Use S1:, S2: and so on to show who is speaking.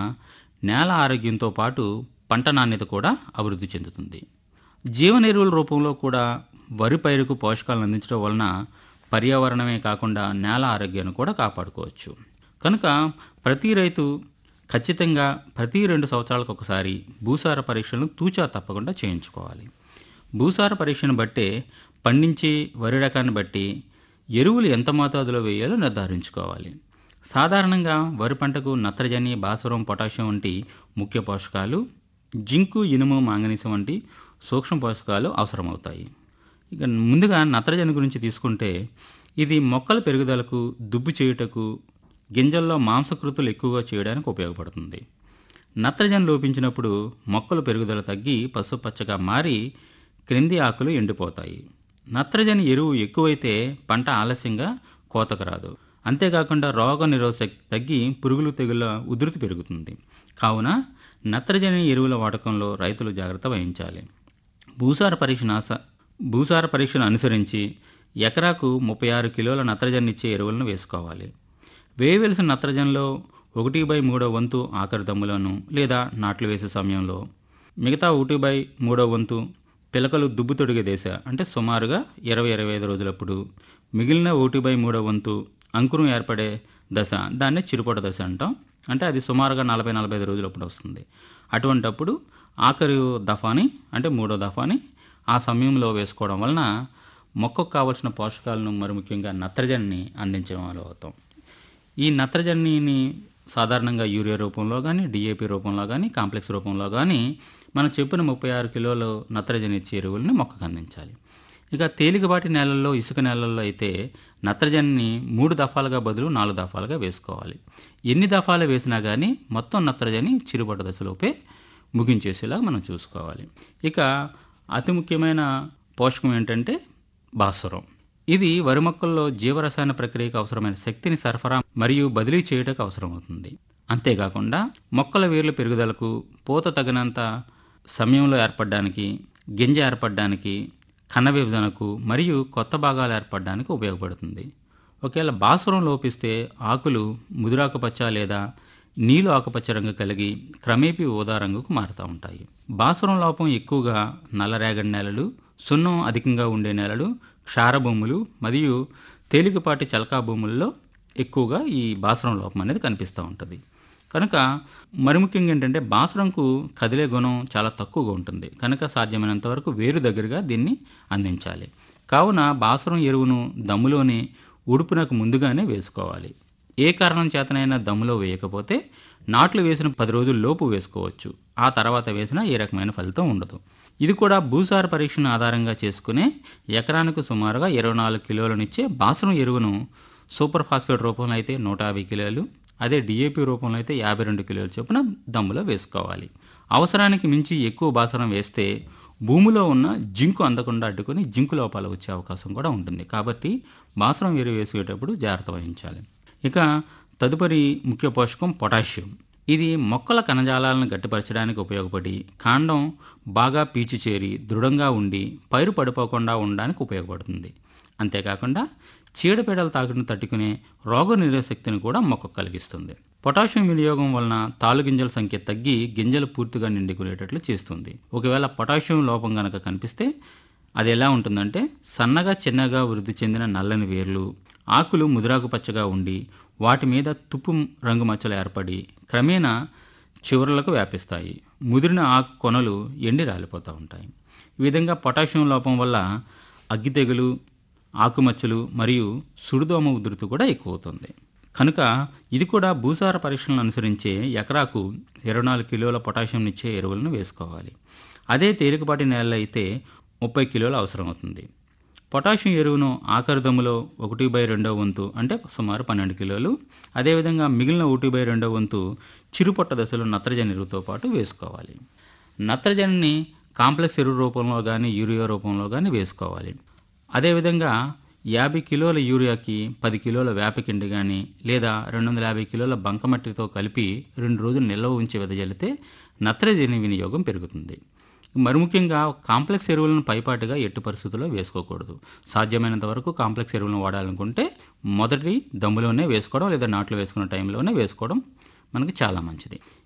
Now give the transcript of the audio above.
S1: నేల ఆరోగ్యంతో పాటు పంట నాణ్యత కూడా అభివృద్ధి చెందుతుంది జీవన ఎరువుల రూపంలో కూడా వరి పైరుకు పోషకాలను అందించడం వలన పర్యావరణమే కాకుండా నేల ఆరోగ్యాన్ని కూడా కాపాడుకోవచ్చు కనుక ప్రతి రైతు ఖచ్చితంగా ప్రతి రెండు సంవత్సరాలకు ఒకసారి భూసార పరీక్షలను తూచా తప్పకుండా చేయించుకోవాలి భూసార పరీక్షను బట్టే పండించే వరి రకాన్ని బట్టి ఎరువులు ఎంత మోతాదులో వేయాలో నిర్ధారించుకోవాలి సాధారణంగా వరి పంటకు నత్రజని భాస్వరం పొటాషియం వంటి ముఖ్య పోషకాలు జింకు ఇనుము మాంగనీసం వంటి సూక్ష్మ పోషకాలు అవసరమవుతాయి ఇక ముందుగా నత్రజని గురించి తీసుకుంటే ఇది మొక్కల పెరుగుదలకు దుబ్బు చేయుటకు గింజల్లో మాంసకృతులు ఎక్కువగా చేయడానికి ఉపయోగపడుతుంది నత్రజని లోపించినప్పుడు మొక్కల పెరుగుదల తగ్గి పసుపచ్చగా మారి క్రింది ఆకులు ఎండిపోతాయి నత్రజని ఎరువు ఎక్కువైతే పంట ఆలస్యంగా కోతకు రాదు అంతేకాకుండా రోగ నిరోధశక్తి తగ్గి పురుగులు తెగుల ఉధృతి పెరుగుతుంది కావున నత్రజని ఎరువుల వాడకంలో రైతులు జాగ్రత్త వహించాలి భూసార పరీక్షను ఆస- భూసార పరీక్షను అనుసరించి ఎకరాకు ముప్పై ఆరు కిలోల నత్రజని ఇచ్చే ఎరువులను వేసుకోవాలి వేయవలసిన నత్రజనిలో ఒకటి బై మూడో వంతు ఆఖరి దమ్ములను లేదా నాట్లు వేసే సమయంలో మిగతా ఒకటి బై మూడో వంతు పిలకలు దుబ్బు తొడిగే దశ అంటే సుమారుగా ఇరవై ఇరవై ఐదు రోజులప్పుడు మిగిలిన ఒకటి బై మూడో వంతు అంకురం ఏర్పడే దశ దాన్ని చిరుపొట దశ అంటాం అంటే అది సుమారుగా నలభై నలభై ఐదు రోజులప్పుడు వస్తుంది అటువంటప్పుడు ఆఖరి దఫాని అంటే మూడో దఫాని ఆ సమయంలో వేసుకోవడం వలన మొక్కకు కావలసిన పోషకాలను మరి ముఖ్యంగా నత్రజనిని అందించడం వల్ల అవుతాం ఈ నత్రజనిని సాధారణంగా యూరియా రూపంలో కానీ డిఏపి రూపంలో కానీ కాంప్లెక్స్ రూపంలో కానీ మనం చెప్పిన ముప్పై ఆరు కిలోలు నత్రజని ఇచ్చే ఎరువుల్ని మొక్కకు అందించాలి ఇక తేలికపాటి నేలల్లో ఇసుక నేలల్లో అయితే నత్రజనిని మూడు దఫాలుగా బదులు నాలుగు దఫాలుగా వేసుకోవాలి ఎన్ని దఫాలు వేసినా కానీ మొత్తం నత్రజని చిరుబడ్డ దశలోపే ముగించేసేలా మనం చూసుకోవాలి ఇక అతి ముఖ్యమైన పోషకం ఏంటంటే భాస్వరం ఇది వరి మొక్కల్లో జీవరసాయన ప్రక్రియకు అవసరమైన శక్తిని సరఫరా మరియు బదిలీ చేయటకు అవసరమవుతుంది అంతేకాకుండా మొక్కల వేర్ల పెరుగుదలకు పూత తగినంత సమయంలో ఏర్పడడానికి గింజ ఏర్పడడానికి కణ విభజనకు మరియు కొత్త భాగాలు ఏర్పడడానికి ఉపయోగపడుతుంది ఒకవేళ భాస్వరం లోపిస్తే ఆకులు ముదురాకుపచ్చ లేదా నీలు ఆకుపచ్చ రంగు కలిగి క్రమేపీ ఊదా రంగుకు మారుతూ ఉంటాయి భాస్వరం లోపం ఎక్కువగా నల్లరేగడి నేలలు సున్నం అధికంగా ఉండే నేలలు క్షార భూములు మరియు తేలికపాటి చలకా భూముల్లో ఎక్కువగా ఈ భాస్వరం లోపం అనేది కనిపిస్తూ ఉంటుంది కనుక మరి ముఖ్యంగా ఏంటంటే బాసరంకు కదిలే గుణం చాలా తక్కువగా ఉంటుంది కనుక సాధ్యమైనంత వరకు వేరు దగ్గరగా దీన్ని అందించాలి కావున బాసరం ఎరువును దమ్ములోని ఉడుపునకు ముందుగానే వేసుకోవాలి ఏ కారణం చేతనైనా దమ్ములో వేయకపోతే నాట్లు వేసిన పది రోజుల లోపు వేసుకోవచ్చు ఆ తర్వాత వేసినా ఏ రకమైన ఫలితం ఉండదు ఇది కూడా భూసార పరీక్షను ఆధారంగా చేసుకునే ఎకరానికి సుమారుగా ఇరవై నాలుగు కిలోలనిచ్చే బాసరం ఎరువును సూపర్ ఫాస్ఫేట్ రూపంలో అయితే నూట యాభై కిలోలు అదే డిఏపి రూపంలో అయితే యాభై రెండు కిలోల చొప్పున దమ్ములో వేసుకోవాలి అవసరానికి మించి ఎక్కువ బాసరం వేస్తే భూమిలో ఉన్న జింకు అందకుండా అడ్డుకొని జింకు లోపాలు వచ్చే అవకాశం కూడా ఉంటుంది కాబట్టి బాసరం ఎరువు వేసేటప్పుడు జాగ్రత్త వహించాలి ఇక తదుపరి ముఖ్య పోషకం పొటాషియం ఇది మొక్కల కణజాలాలను గట్టిపరచడానికి ఉపయోగపడి కాండం బాగా పీచు చేరి దృఢంగా ఉండి పైరు పడిపోకుండా ఉండడానికి ఉపయోగపడుతుంది అంతేకాకుండా చీడపీడల తాకిడిని తట్టుకునే రోగ శక్తిని కూడా మొక్కకు కలిగిస్తుంది పొటాషియం వినియోగం వలన తాలు గింజల సంఖ్య తగ్గి గింజలు పూర్తిగా నిండుకునేటట్లు చేస్తుంది ఒకవేళ పొటాషియం లోపం కనుక కనిపిస్తే అది ఎలా ఉంటుందంటే సన్నగా చిన్నగా వృద్ధి చెందిన నల్లని వేర్లు ఆకులు ముదురాకు పచ్చగా ఉండి వాటి మీద తుప్పు రంగు మచ్చలు ఏర్పడి క్రమేణా చివరలకు వ్యాపిస్తాయి ముదిరిన ఆకు కొనలు ఎండి రాలిపోతూ ఉంటాయి ఈ విధంగా పొటాషియం లోపం వల్ల అగ్గి తెగులు ఆకుమచ్చలు మరియు సుడిదోమ ఉధృతి కూడా ఎక్కువ అవుతుంది కనుక ఇది కూడా భూసార పరీక్షలను అనుసరించే ఎకరాకు ఇరవై నాలుగు కిలోల పొటాషియం ఇచ్చే ఎరువులను వేసుకోవాలి అదే తేలికపాటి నేలలో అయితే ముప్పై కిలోలు అవసరం అవుతుంది పొటాషియం ఎరువును ఆఖరి దమ్ములో ఒకటి బై రెండో వంతు అంటే సుమారు పన్నెండు కిలోలు అదేవిధంగా మిగిలిన ఒకటి బై రెండో వంతు చిరుపొట్ట దశలో నత్రజని ఎరువుతో పాటు వేసుకోవాలి నత్రజనిని కాంప్లెక్స్ ఎరువు రూపంలో కానీ యూరియా రూపంలో కానీ వేసుకోవాలి అదేవిధంగా యాభై కిలోల యూరియాకి పది కిలోల వేపకిండి కానీ లేదా రెండు వందల యాభై కిలోల బంకమట్టితో కలిపి రెండు రోజులు నిల్వ ఉంచి వెదజల్లితే నత్రజని వినియోగం పెరుగుతుంది మరి ముఖ్యంగా కాంప్లెక్స్ ఎరువులను పైపాటుగా ఎట్టి పరిస్థితుల్లో వేసుకోకూడదు సాధ్యమైనంత వరకు కాంప్లెక్స్ ఎరువులను వాడాలనుకుంటే మొదటి దమ్ములోనే వేసుకోవడం లేదా నాట్లు వేసుకున్న టైంలోనే వేసుకోవడం మనకి చాలా మంచిది